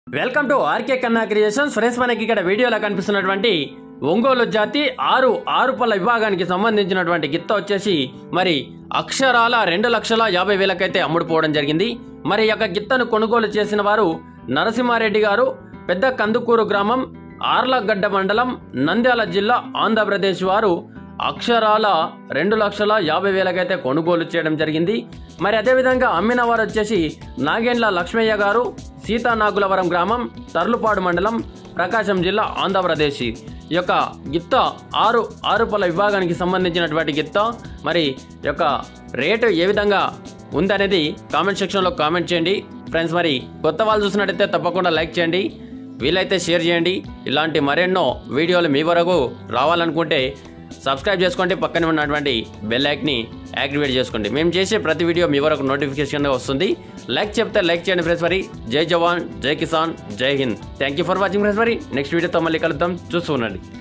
welcome to RK Kanna creations friends మనకి ఇక్కడ వీడియోలో కనిపిస్తున్నటువంటి ఒంగోలు జాతి ఆరు ఆరు పళ్ళ విభాగానికి సంబంధించినటువంటి గిత్త వచ్చేసి మరి అక్షరాల రెండు లక్షల యాభై వేలకైతే అమ్ముడుపోవడం జరిగింది మరి ఈ యొక్క గిత్తను కొనుగోలు చేసిన వారు నరసింహారెడ్డి గారు పెద్ద కందుకూరు గ్రామం ఆర్లగడ్డ మండలం నంద్యాల జిల్లా ఆంధ్రప్రదేశ్ వారు అక్షరాల రెండు లక్షల యాభై వేలకైతే కొనుగోలు చేయడం జరిగింది మరి అదేవిధంగా అమ్మిన వారు వచ్చేసి నాగేండ్ల లక్ష్మయ్య గారు సీతానాగులవరం గ్రామం తర్లుపాడు మండలం ప్రకాశం జిల్లా ఆంధ్రప్రదేశ్ ఈ యొక్క గిత్త ఆరు ఆరు పళ్ళ విభాగానికి సంబంధించినటువంటి గిత్త మరి ఈ యొక్క రేటు ఏ విధంగా ఉందనేది కామెంట్ సెక్షన్లో కామెంట్ చేయండి ఫ్రెండ్స్ మరి కొత్త వాళ్ళు చూసినట్టయితే తప్పకుండా లైక్ చేయండి వీలైతే షేర్ చేయండి ఇలాంటి మరెన్నో వీడియోలు మీ వరకు రావాలనుకుంటే సబ్స్క్రైబ్ చేసుకోండి పక్కనే ఉన్నటువంటి బెల్ ఐక్ని యాక్టివేట్ చేసుకోండి మేము చేసే ప్రతి వీడియో మీ వరకు నోటిఫికేషన్గా వస్తుంది లైక్ చెప్తే లైక్ చేయండి ఫ్రెండ్స్ మరి జై జవాన్ జై కిసాన్ జై Hind thank you for watching friends మరి నెక్స్ట్ వీడియోతో మళ్ళీ కలుద్దాం చూస్తూ ఉండండి